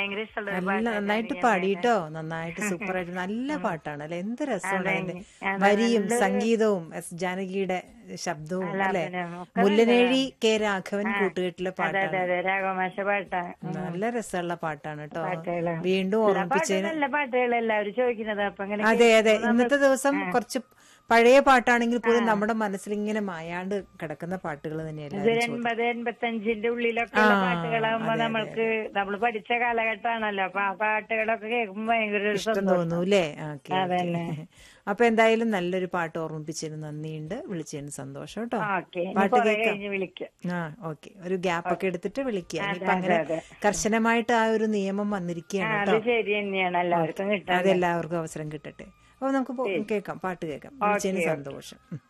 ഭയങ്കര ഇഷ്ടമുള്ള ഒരു നല്ല പാട്ടാണ് നന്നായിട്ട് ഞാൻ പാടിട്ടോ നന്നായിട്ട് സൂപ്പറായിട്ട് നല്ല പാട്ടാണ് അല്ലെ എന്ത് രസമാണ് അതിന്റെ അതെ, വരിയും നല്ലൊരു- സംഗീതവും എസ് ജാനകിയുടെ ശബ്ദവും അല്ലെ ആലാപനവും ഒക്കെ മുല്ലനേഴി കെ രാഘവൻ കൂട്ടുകെട്ടിലെ അതെ പാട്ടാണ് അതെ അതെ രാഘവമാശ പാട്ടാണ് ഉം. നല്ല രസമുള്ള പാട്ടാണ് കേട്ടോ പാട്ടുകള്. വീണ്ടും എല്ലാ പാട്ടും ഓർമ്മിപ്പിച്ചതിന് നല്ല പാട്ടുകൾ എല്ലാവരും ചോദിക്കുന്നത് അപ്പൊ ഇങ്ങനെ അതെ അതെ ഇന്നത്തെ ദിവസം കുറച്ച് പഴയ പാട്ടാണെങ്കിൽ പോലും നമ്മുടെ മനസ്സിൽ ഇങ്ങനെ മായാണ്ട് കിടക്കുന്ന പാട്ടുകൾ തന്നെയല്ല ഒരു എൺപത് എൺപത്തഞ്ചിന്റെ ഉള്ളിലൊക്കെ ഉള്ള പാട്ടുകളാകുമ്പോ നമ്മൾക്ക് നമ്മൾ പഠിച്ച കാലഘട്ടമാണല്ലോ അപ്പൊ ആ പാട്ടുകളൊക്കെ കേൾക്കുമ്പോ ഭയങ്കര ഒരു ഇഷ്ടം സന്തോഷം തോന്നൂ അല്ലേ ഓക്കെ അതന്നെ. അപ്പൊ എന്തായാലും നല്ലൊരു പാട്ട് ഓർമ്മിപ്പിച്ചതിന് നന്ദിയുണ്ട് വിളിച്ചതിന് സന്തോഷം കേട്ടോ ഓക്കെ പാട്ട് കുറെ കേൾക്കാം കഴിഞ്ഞ് വിളിക്കാം ആ ഓക്കെ ഒരു ഗ്യാപ്പ് ഒക്കെ എടുത്തിട്ട് വിളിക്കുക അതെ, ഇനിയിപ്പൊ അങ്ങനെ അതെ, കർശനമായിട്ട് ആ ഒരു നിയമം വന്നിരിക്കുകയാണ് അത് കേട്ടോ ശരി തന്നെയാണ് എല്ലാവർക്കും കിട്ടാൻ അതെല്ലാവർക്കും അവസരം കിട്ടട്ടെ അപ്പൊ നമുക്ക് പോ- കേൾക്കാം പാട്ട് കേൾക്കാം വിളിച്ചതിന് സന്തോഷം ഉം.